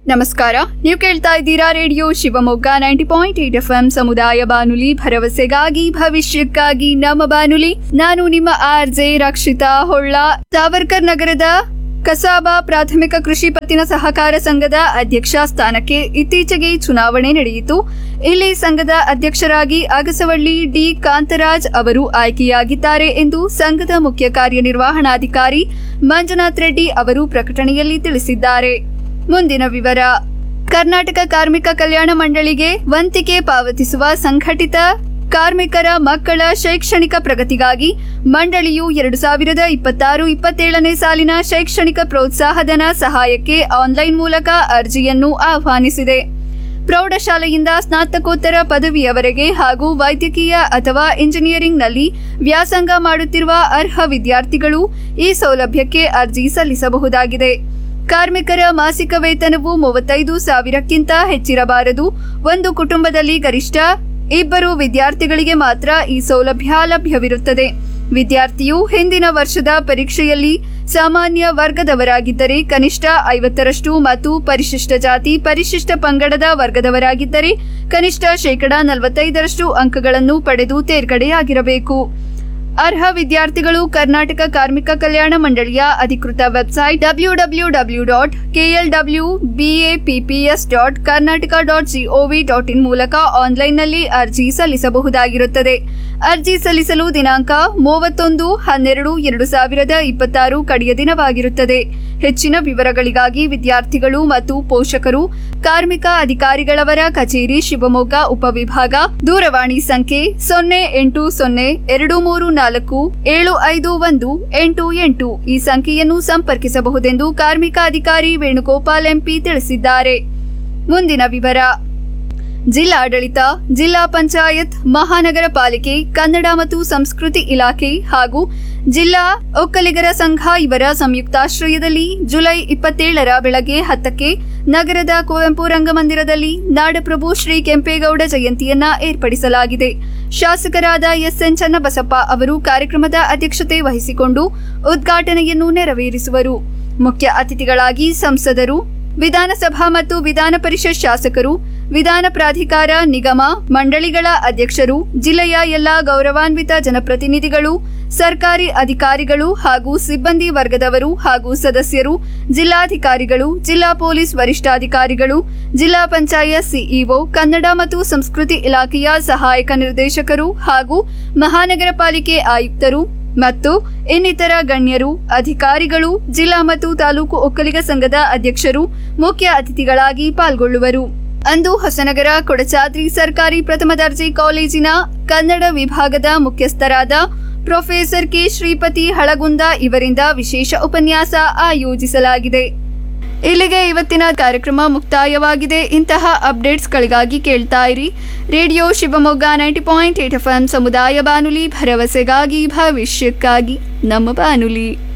ನಮಸ್ಕಾರ ನೀವು ಕೇಳ್ತಾ ಇದ್ದೀರಾ radio Shivamogga ninety point eight F M ಸಮುದಾಯ ಬಾನುಲಿ ಭರವಸೆಗಾಗಿ ಭವಿಷ್ಯಕ್ಕಾಗಿ ನಮ್ಮ ಬಾನುಲಿ ನಾನು ನಿಮ್ಮ ಆರ್ ಜೆ ರಕ್ಷಿತಾ ಹೊಳ್ಳ ಸಾವರ್ಕರ್ ನಗರದ ಕಸಾಬಾ ಪ್ರಾಥಮಿಕ ಕೃಷಿ ಪತ್ತಿನ ಸಹಕಾರ ಸಂಘದ ಅಧ್ಯಕ್ಷ ಸ್ಥಾನಕ್ಕೆ ಇತ್ತೀಚೆಗೆ ಚುನಾವಣೆ ನಡೆಯಿತು ಇಲ್ಲಿ ಸಂಘದ ಅಧ್ಯಕ್ಷರಾಗಿ ಅಗಸವಳ್ಳಿ ಡಿ ಕಾಂತರಾಜ್ ಅವರು ಆಯ್ಕೆಯಾಗಿದ್ದಾರೆ ಎಂದು ಸಂಘದ ಮುಖ್ಯ ಕಾರ್ಯನಿರ್ವಹಣಾಧಿಕಾರಿ ಮಂಜುನಾಥ್ ರೆಡ್ಡಿ ಅವರು ಪ್ರಕಟಣೆಯಲ್ಲಿ ತಿಳಿಸಿದ್ದಾರೆ ಮುಂದಿನ ವಿವರ ಕರ್ನಾಟಕ ಕಾರ್ಮಿಕ ಕಲ್ಯಾಣ ಮಂಡಳಿಗೆ ವಂತಿಗೆ ಪಾವತಿಸುವ ಸಂಘಟಿತ ಕಾರ್ಮಿಕರ ಮಕ್ಕಳ ಶೈಕ್ಷಣಿಕ ಪ್ರಗತಿಗಾಗಿ ಮಂಡಳಿಯು ಎರಡು ಸಾವಿರದ ಇಪ್ಪತ್ತಾರು ಇಪ್ಪತ್ತೇಳನೇ ಸಾಲಿನ ಶೈಕ್ಷಣಿಕ ಪ್ರೋತ್ಸಾಹಧನ ಸಹಾಯಕ್ಕೆ ಆನ್ಲೈನ್ ಮೂಲಕ ಅರ್ಜಿಯನ್ನು ಆಹ್ವಾನಿಸಿದೆ ಪ್ರೌಢಶಾಲೆಯಿಂದ ಸ್ನಾತಕೋತ್ತರ ಪದವಿಯವರೆಗೆ ಹಾಗೂ ವೈದ್ಯಕೀಯ ಅಥವಾ ಇಂಜಿನಿಯರಿಂಗ್ನಲ್ಲಿ ವ್ಯಾಸಂಗ ಮಾಡುತ್ತಿರುವ ಅರ್ಹ ವಿದ್ಯಾರ್ಥಿಗಳು ಈ ಸೌಲಭ್ಯಕ್ಕೆ ಅರ್ಜಿ ಸಲ್ಲಿಸಬಹುದಾಗಿದೆ ಕಾರ್ಮಿಕರ ಮಾಸಿಕ ವೇತನವು ಮೂವತ್ತೈದು ಸಾವಿರಕ್ಕಿಂತ ಹೆಚ್ಚಿರಬಾರದು ಒಂದು ಕುಟುಂಬದಲ್ಲಿ ಗರಿಷ್ಠ ಇಬ್ಬರು ವಿದ್ಯಾರ್ಥಿಗಳಿಗೆ ಮಾತ್ರ ಈ ಸೌಲಭ್ಯ ಲಭ್ಯವಿರುತ್ತದೆ ವಿದ್ಯಾರ್ಥಿಯು ಹಿಂದಿನ ವರ್ಷದ ಪರೀಕ್ಷೆಯಲ್ಲಿ ಸಾಮಾನ್ಯ ವರ್ಗದವರಾಗಿದ್ದರೆ ಕನಿಷ್ಠ ಐವತ್ತರಷ್ಟು ಮತ್ತು ಪರಿಶಿಷ್ಟ ಜಾತಿ ಪರಿಶಿಷ್ಟ ಪಂಗಡದ ವರ್ಗದವರಾಗಿದ್ದರೆ ಕನಿಷ್ಠ ಶೇಕಡ ನಲವತ್ತೈದರಷ್ಟು ಅಂಕಗಳನ್ನು ಪಡೆದು ತೇರ್ಗಡೆಯಾಗಿರಬೇಕು ಅರ್ಹ ವಿದ್ಯಾರ್ಥಿಗಳು ಕರ್ನಾಟಕ ಕಾರ್ಮಿಕ ಕಲ್ಯಾಣ ಮಂಡಳಿಯ ಅಧಿಕೃತ website W W W dot KL W BAPPS dot Karnataka dot GOV dot in ಮೂಲಕ ಆನ್ಲೈನ್ನಲ್ಲಿ ಅರ್ಜಿ ಸಲ್ಲಿಸಬಹುದಾಗಿರುತ್ತದೆ ಅರ್ಜಿ ಸಲ್ಲಿಸಲು ದಿನಾಂಕ ಮೂವತ್ತೊಂದು ಹನ್ನೆರಡು ಎರಡು ಸಾವಿರದ ಇಪ್ಪತ್ತಾರು ಕಡೆಯ ದಿನವಾಗಿರುತ್ತದೆ ಹೆಚ್ಚಿನ ವಿವರಗಳಿಗಾಗಿ ವಿದ್ಯಾರ್ಥಿಗಳು ಮತ್ತು ಪೋಷಕರು ಕಾರ್ಮಿಕ ಅಧಿಕಾರಿಗಳವರ ಕಚೇರಿ ಶಿವಮೊಗ್ಗ ಉಪವಿಭಾಗ ದೂರವಾಣಿ ಸಂಖ್ಯೆ ಸೊನ್ನೆ ಎಂಟು ಸೊನ್ನೆ ಎರಡು ಮೂರು ನಾಲ್ಕು ಏಳು ಐದು ಒಂದು ಎಂಟು ಎಂಟು ಈ ಸಂಖ್ಯೆಯನ್ನು ಸಂಪರ್ಕಿಸಬಹುದೆಂದು ಕಾರ್ಮಿಕ ಅಧಿಕಾರಿ ವೇಣುಗೋಪಾಲ್ ಎಂಪಿ ತಿಳಿಸಿದ್ದಾರೆ ಮುಂದಿನ ವಿವರ ಜಿಲ್ಲಾಡಳಿತ ಜಿಲ್ಲಾ ಪಂಚಾಯತ್ ಮಹಾನಗರ ಪಾಲಿಕೆ ಕನ್ನಡ ಮತ್ತು ಸಂಸ್ಕೃತಿ ಇಲಾಖೆ ಹಾಗೂ ಜಿಲ್ಲಾ ಒಕ್ಕಲಿಗರ ಸಂಘ ಇವರ ಸಂಯುಕ್ತಾಶ್ರಯದಲ್ಲಿ ಜುಲೈ ಇಪ್ಪತ್ತೇಳರ ಬೆಳಗ್ಗೆ ಹತ್ತಕ್ಕೆ ನಗರದ ಕುವೆಂಪು ರಂಗಮಂದಿರದಲ್ಲಿ ನಾಡಪ್ರಭು ಶ್ರೀ ಕೆಂಪೇಗೌಡ ಜಯಂತಿಯನ್ನ ಏರ್ಪಡಿಸಲಾಗಿದೆ ಶಾಸಕರಾದ ಎಸ್ಎನ್ ಚನ್ನಬಸಪ್ಪ ಅವರು ಕಾರ್ಯಕ್ರಮದ ಅಧ್ಯಕ್ಷತೆ ವಹಿಸಿಕೊಂಡು ಉದ್ಘಾಟನೆಯನ್ನು ನೆರವೇರಿಸುವರು ಮುಖ್ಯ ಅತಿಥಿಗಳಾಗಿ ಸಂಸದರು ವಿಧಾನಸಭಾ ಮತ್ತು ವಿಧಾನ ಪರಿಷತ್ ಶಾಸಕರು ವಿಧಾನ ಪ್ರಾಧಿಕಾರ ನಿಗಮ ಮಂಡಳಿಗಳ ಅಧ್ಯಕ್ಷರು ಜಿಲ್ಲೆಯ ಎಲ್ಲಾ ಗೌರವಾನ್ವಿತ ಜನಪ್ರತಿನಿಧಿಗಳು ಸರ್ಕಾರಿ ಅಧಿಕಾರಿಗಳು ಹಾಗೂ ಸಿಬ್ಬಂದಿ ವರ್ಗದವರು ಹಾಗೂ ಸದಸ್ಯರು ಜಿಲ್ಲಾಧಿಕಾರಿಗಳು ಜಿಲ್ಲಾ ಪೊಲೀಸ್ ವರಿಷ್ಠಾಧಿಕಾರಿಗಳು ಜಿಲ್ಲಾ ಪಂಚಾಯತ್ ಸಿಇಒ ಕನ್ನಡ ಮತ್ತು ಸಂಸ್ಕೃತಿ ಇಲಾಖೆಯ ಸಹಾಯಕ ನಿರ್ದೇಶಕರು ಹಾಗೂ ಮಹಾನಗರ ಪಾಲಿಕೆ ಆಯುಕ್ತರು ಮತ್ತು ಇನ್ನಿತರ ಗಣ್ಯರು ಅಧಿಕಾರಿಗಳು ಜಿಲ್ಲಾ ಮತ್ತು ತಾಲೂಕು ಒಕ್ಕಲಿಗ ಸಂಘದ ಅಧ್ಯಕ್ಷರು ಮುಖ್ಯ ಅತಿಥಿಗಳಾಗಿ ಪಾಲ್ಗೊಳ್ಳುವರು ಅಂದು ಹೊಸನಗರ ಕೊಡಚಾದ್ರಿ ಸರ್ಕಾರಿ ಪ್ರಥಮ ದರ್ಜೆ ಕಾಲೇಜಿನ ಕನ್ನಡ ವಿಭಾಗದ ಮುಖ್ಯಸ್ಥರಾದ ಪ್ರೊಫೆಸರ್ ಕೆ ಶ್ರೀಪತಿ ಹಳಗುಂದ ಇವರಿಂದ ವಿಶೇಷ ಉಪನ್ಯಾಸ ಆಯೋಜಿಸಲಾಗಿದೆ ಇಲ್ಲಿಗೆ ಇವತ್ತಿನ ಕಾರ್ಯಕ್ರಮ ಮುಕ್ತಾಯವಾಗಿದೆ ಇಂತಹ ಅಪ್ಡೇಟ್ಸ್ಗಳಿಗಾಗಿ ಕೇಳ್ತಾ ಇರಿ radio Shivamogga ninety point eight F M ಸಮುದಾಯ ಬಾನುಲಿ ಭರವಸೆಗಾಗಿ ಭವಿಷ್ಯಕ್ಕಾಗಿ ನಮ್ಮ ಬಾನುಲಿ